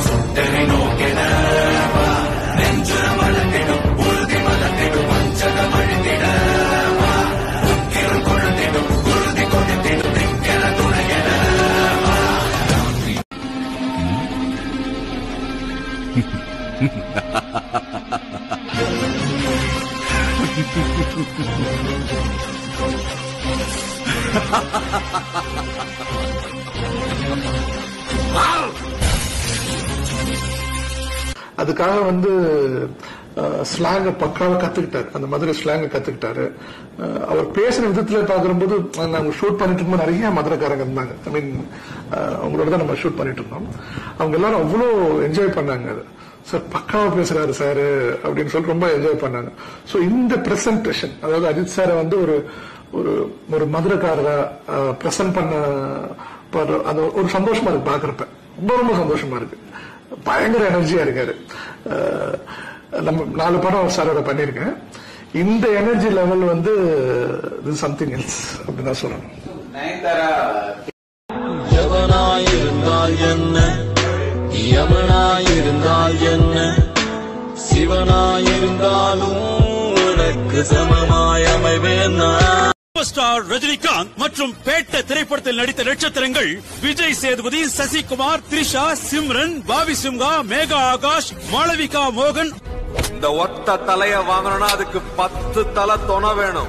அதுக்காக வந்து ஸ்லாங்க பக்காவா கத்துக்கிட்டாரு அந்த மதுரை ஸ்லாங்க கத்துக்கிட்டாரு அஹ், அவர் பேசுற விதத்துல பாக்கும்போது நாங்க ஷூட் பண்ணிட்டு இருக்கும்போது நிறைய மதுரைக்காரங்க இருந்தாங்க ஐ மீன் அவங்களோட தான் நம்ம ஷூட் பண்ணிட்டு இருந்தோம் அவங்க எல்லாரும் அவ்வளோ என்ஜாய் பண்ணாங்க அது சார் பக்காவா பேசுறாரு சார் அப்படின்னு சொல்லி ரொம்ப என்ஜாய் பண்ணாங்க சோ இந்த பிரசன்டேஷன் அதாவது அஜித் சாரை வந்து ஒரு ஒரு ஒரு மதுரைக்காரரா பிரசன்ட் பண்ண படுற- அது ஒரு சந்தோஷமா இருக்கு பாக்குறப்ப ரொம்ப ரொம்ப சந்தோஷமா இருக்கு பயங்கர எனர்ஜியா இருக்காரு அஹ், நம்ம நாலு படம் சாரோட பண்ணிருக்கேன் இந்த எனர்ஜி லெவல் வந்து சம்திங் எல்ஸ் அப்படின்னு தான் சொல்லணும் நயன்தாரா எவனாயிருந்தால் என்ன யமனாயிருந்தால் என்ன சிவனாயிருந்தாலும் உனக்கு சமமாய் அமைவேன் நான் சூப்பர் ஸ்டார் ரஜினிகாந்த் மற்றும் பேட்ட திரைப்படத்தில் நடித்த நட்சத்திரங்கள் விஜய் சேதுபதி சசிகுமார் த்ரிஷா சிம்ரன் பாபி சிம்ஹா மேகா ஆகாஷ் மாளவிகா மோகன் இந்த ஒத்த தலைய வாங்கணும்னா அதுக்கு பத்து தலை துணை வேணும்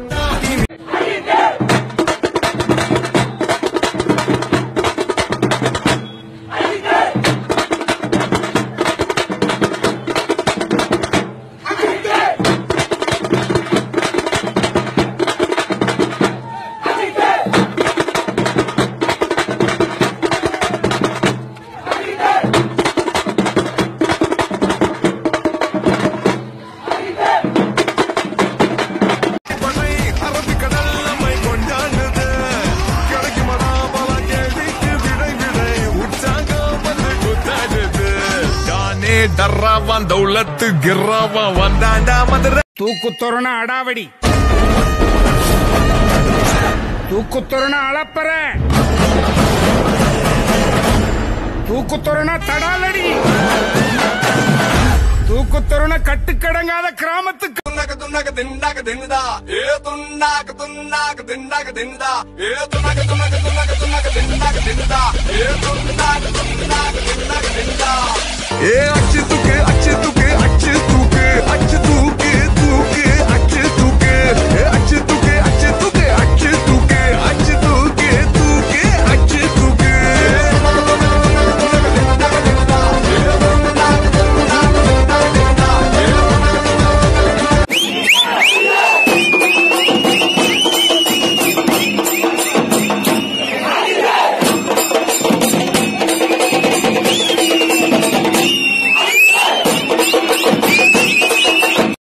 அரபிக்கடல் நம்மை கொண்டாடுது கிடைக்குமடா பல கேள்விக்கு விடை விடை உற்சாகம் வந்து குத்தாடுது யானே டர்ராவான் தௌலத்து கிர்ராவா வந்தாண்டா மதுரை தூக்குத்தொருண அடாவடி தூக்குத்தொருண அளப்பற தூக்குத்தொருண தடாலடி தூக்குத்தொருண கட்டுக்கடங்காத கிராமத்துக்கு துண்ணாக்க துண்ணாக்க திண்டாக்க தின்னுதா ஏ துண்ணாக்க துண்ணாக்க திண்டாக்க தின்னுதா ஏ துண்ணாக்க துண்ணாக்க துண்ணாக்க துண்ணாக்க திண்டாக்க தின்னுதா ஏ துண்ணாக்க துண்ணாக்க திண்டாக்க தின்னுதா ஏ அச்சி துக்கு